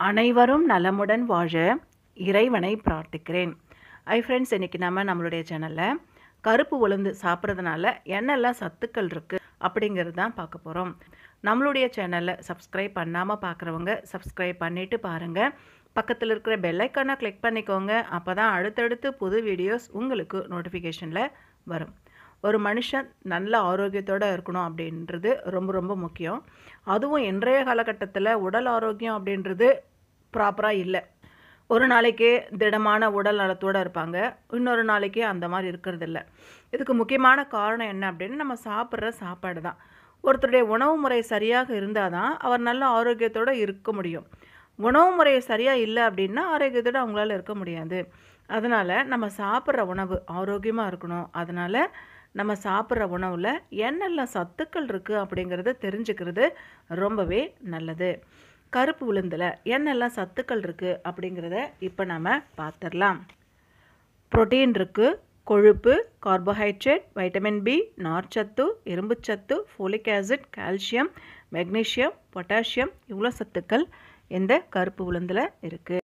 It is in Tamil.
அனைவரும் நலமுடன் வாழ இறைவனை பிரார்த்திக்கிறேன் ஐ ஃப்ரெண்ட்ஸ் இன்றைக்கி நம்ம நம்மளுடைய சேனலில் கருப்பு உளுந்து சாப்பிட்றதுனால என்னெல்லாம் சத்துக்கள் இருக்குது அப்படிங்கிறது தான் பார்க்க போகிறோம் நம்மளுடைய சேனலை சப்ஸ்கிரைப் பண்ணாமல் பார்க்குறவங்க சப்ஸ்கிரைப் பண்ணிவிட்டு பாருங்கள் பக்கத்தில் இருக்கிற பெல்லைக்கானை கிளிக் பண்ணிக்கோங்க அப்போ தான் அடுத்தடுத்து புது வீடியோஸ் உங்களுக்கு நோட்டிஃபிகேஷனில் வரும் ஒரு மனுஷன் நல்ல ஆரோக்கியத்தோடு இருக்கணும் அப்படின்றது ரொம்ப ரொம்ப முக்கியம் அதுவும் இன்றைய காலகட்டத்தில் உடல் ஆரோக்கியம் அப்படின்றது ப்ராப்பராக இல்லை ஒரு நாளைக்கு திடமான உடல் நலத்தோடு இருப்பாங்க இன்னொரு நாளைக்கு அந்த மாதிரி இருக்கிறது இல்லை இதுக்கு முக்கியமான காரணம் என்ன அப்படின்னு நம்ம சாப்பிட்ற சாப்பாடு தான் ஒருத்தருடைய உணவு முறை சரியாக இருந்தால் தான் அவர் நல்ல ஆரோக்கியத்தோடு இருக்க முடியும் உணவு முறை சரியாக இல்லை அப்படின்னா ஆரோக்கியத்தோடு அவங்களால இருக்க முடியாது அதனால் நம்ம சாப்பிட்ற உணவு ஆரோக்கியமாக இருக்கணும் அதனால் நம்ம சாப்பிட்ற உணவில் என்னெல்லாம் சத்துக்கள் இருக்குது அப்படிங்கிறத தெரிஞ்சுக்கிறது ரொம்பவே நல்லது கருப்பு உளுந்தில் என்னெல்லாம் சத்துக்கள் இருக்குது அப்படிங்கிறத இப்போ நம்ம பார்த்துடலாம் புரோட்டீன் இருக்குது கொழுப்பு கார்போஹைட்ரேட் வைட்டமின் பி நார்ச்சத்து இரும்புச்சத்து folic acid calcium magnesium potassium இவ்வளோ சத்துக்கள் இந்த கருப்பு உளுந்தில் இருக்குது